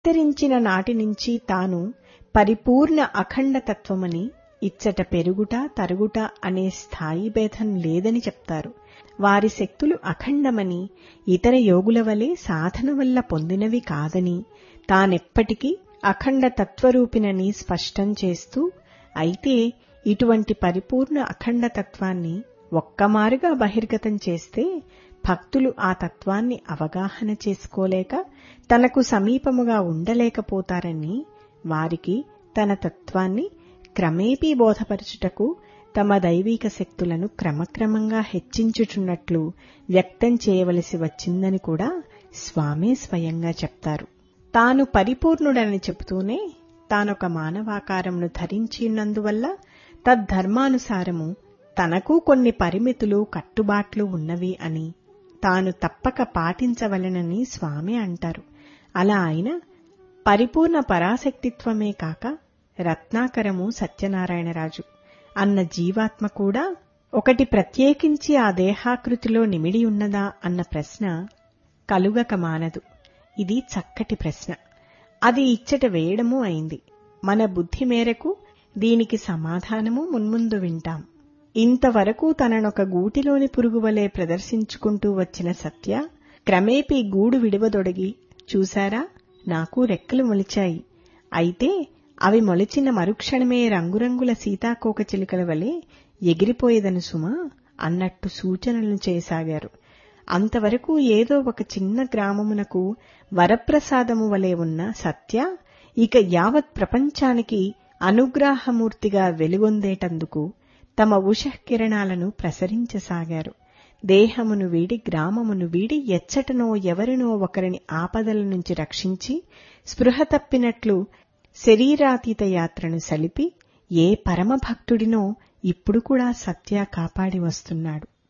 అవతరించిన నాటి నుంచి తాను పరిపూర్ణ అఖండతత్వమని ఇచ్చట పెరుగుట తరుగుట అనే స్థాయి భేదం లేదని చెప్తారు వారి శక్తులు అఖండమని ఇతర యోగుల వలె సాధన వల్ల పొందినవి కాదని తానెప్పటికీ అఖండ తత్వరూపినని స్పష్టం చేస్తూ అయితే ఇటువంటి పరిపూర్ణ అఖండతత్వాన్ని ఒక్కమారుగా బహిర్గతం చేస్తే భక్తులు ఆ తత్వాన్ని అవగాహన చేసుకోలేక తనకు సమీపముగా ఉండలేకపోతారని వారికి తన తత్వాన్ని క్రమేపీ బోధపరచుటకు తమ దైవీక శక్తులను క్రమక్రమంగా హెచ్చించుచున్నట్లు వ్యక్తం చేయవలసి వచ్చిందని కూడా స్వామే స్వయంగా చెప్తారు తాను పరిపూర్ణుడని చెబుతూనే తానొక మానవాకారమును ధరించినందువల్ల తద్ధర్మానుసారము తనకు కొన్ని పరిమితులు కట్టుబాట్లు ఉన్నవి అని తాను తప్పక పాటించవలెనని స్వామి అంటారు అలా ఆయన పరిపూర్ణ పరాశక్తిత్వమే కాక రత్నాకరము సత్యనారాయణరాజు అన్న జీవాత్మ కూడా ఒకటి ప్రత్యేకించి ఆ దేహాకృతిలో నిమిడి ఉన్నదా అన్న ప్రశ్న కలుగక మానదు ఇది చక్కటి ప్రశ్న అది ఇచ్చట వేయడము అయింది మన బుద్ధి మేరకు దీనికి సమాధానము మున్ముందు వింటాం ఇంతవరకు తననొక గూటిలోని పురుగువలే ప్రదర్శించుకుంటూ వచ్చిన సత్య క్రమేపీ గూడు విడివదొడిగి చూశారా నాకు రెక్కలు మొలిచాయి అయితే అవి మొలిచిన మరుక్షణమే రంగురంగుల సీతాకోక చిలుకల వలె ఎగిరిపోయేదను సుమా అన్నట్టు సూచనలు చేయసాగారు అంతవరకు ఏదో ఒక చిన్న గ్రామమునకు వరప్రసాదము వలె ఉన్న సత్య ఇక యావత్ ప్రపంచానికి అనుగ్రహమూర్తిగా వెలుగొందేటందుకు తమ ఉషఃకిరణాలను ప్రసరించసాగారు దేహమును వీడి గ్రామమును వీడి ఎచ్చటనో ఎవరినో ఒకరిని ఆపదల నుంచి రక్షించి స్పృహ తప్పినట్లు శరీరాతీత యాత్రను సలిపి ఏ పరమభక్తుడినో ఇప్పుడు కూడా సత్య కాపాడి వస్తున్నాడు